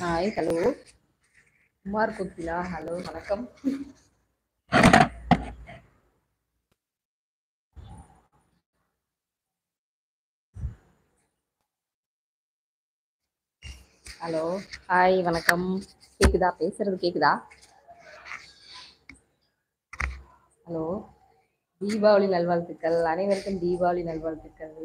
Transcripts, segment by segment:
hi hello Kumar Kokila hello வணக்கம் hello hi வணக்கம் கேக்குதா பேசுறது கேக்குதா ஹலோ தீபாவளி நல்வாழ்த்துக்கள் அனைவருக்கும் தீபாவளி நல்வாழ்த்துக்கள்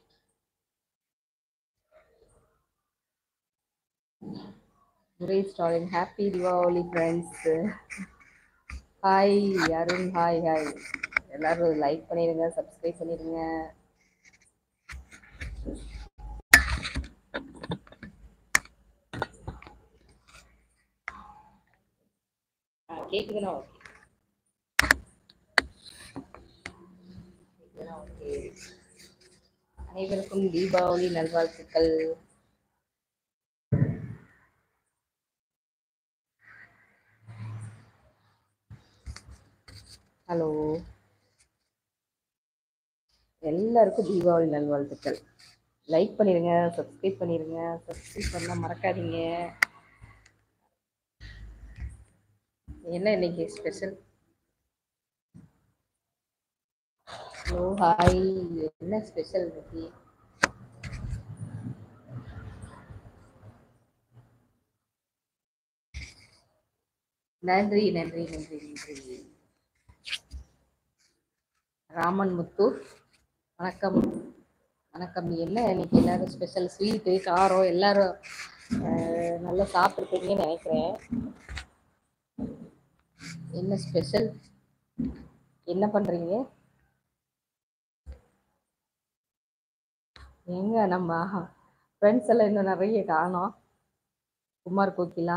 Durai Stalin happy Deepavali friends hi Arun hi hi எல்லாரும் லைக் பண்ணிடுங்க சப்ஸ்கிரைப் பண்ணிடுங்க ஆ, கேக்குதுன்னா ஓகே கேக்குதுன்னா ஓகே அனைவருக்கும் தீபாவளி நல்வாழ்த்துக்கள் ஹலோ எல்லாருக்கும் தீபாவளி நல்வாழ்த்துக்கள் லைக் பண்ணிடுங்க சப்ஸ்கிரைப் பண்ணிடுங்க சப்ஸ்கிரைப் பண்ண மறக்காதீங்க என்ன இன்னைக்கு ஸ்பெஷல் ஹலோ ஹாய் என்ன ஸ்பெஷல் இன்னைக்கு நன்றி நன்றி நன்றி நன்றி ராமன் முத்து வணக்கம் வணக்கம் என்ன இன்னைக்கு எல்லாரும் ஸ்பெஷல் ஸ்வீட்டு காரம் எல்லாரும் அஹ், நல்லா சாப்பிட்ருப்பீங்கன்னு நினைக்கிறேன் என்ன ஸ்பெஷல் என்ன பண்றீங்க எங்க நம்ம ஃப்ரெண்ட்ஸ் எல்லாம் இன்னும் நிறைய காணோம் Kumar Kokila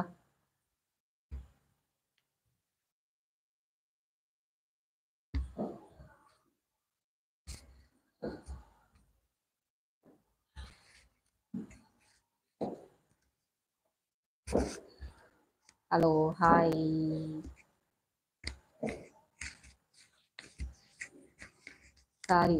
hello hi sorry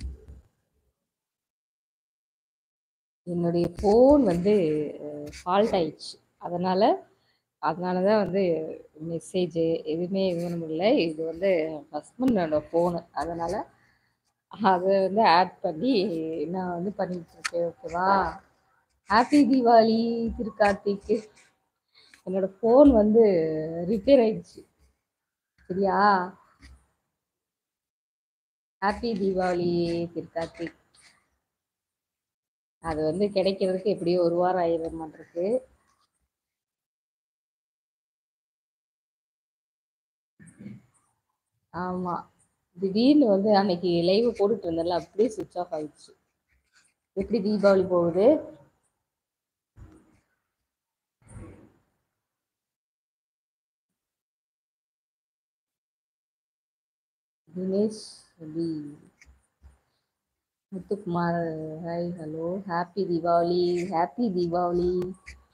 என்னுடைய ஃபோன் வந்து ஃபால்ட் ஆயிடுச்சு அதனால அதனால தான் வந்து மெசேஜு எதுவுமே இது பண்ண முடியல இது வந்து ஹஸ்பண்டோட ஃபோனு அதனால அதை வந்து ஆட் பண்ணி நான் வந்து பண்ணிட்டு இருக்கேன் ஓகேவா ஹாப்பி தீபாவளி திருக்கார்த்திக்கு என்னோட ஃபோன் வந்து ரிப்பேர் ஆயிடுச்சு சரியா ஹாப்பி தீபாவளி திருக்கார்த்திக் அது வந்து கிடைக்கிறதுக்கு எப்படியும் ஒரு வாரம் ஆயிட மாட்டிருக்கு ஆமா திடீர்னு வந்து அன்னைக்கு லைவ் போட்டுட்டு இருந்தேன்ல அப்படியே சுவிட்ச் ஆஃப் ஆயிடுச்சு எப்படி தீபாவளி போகுது Dinesh P Muthukumar hi hello happy Deepavali happy Deepavali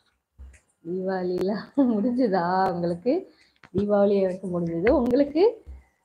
தீபாவளிலாம் முடிஞ்சுதா உங்களுக்கு தீபாவளி எனக்கு முடிஞ்சது உங்களுக்கு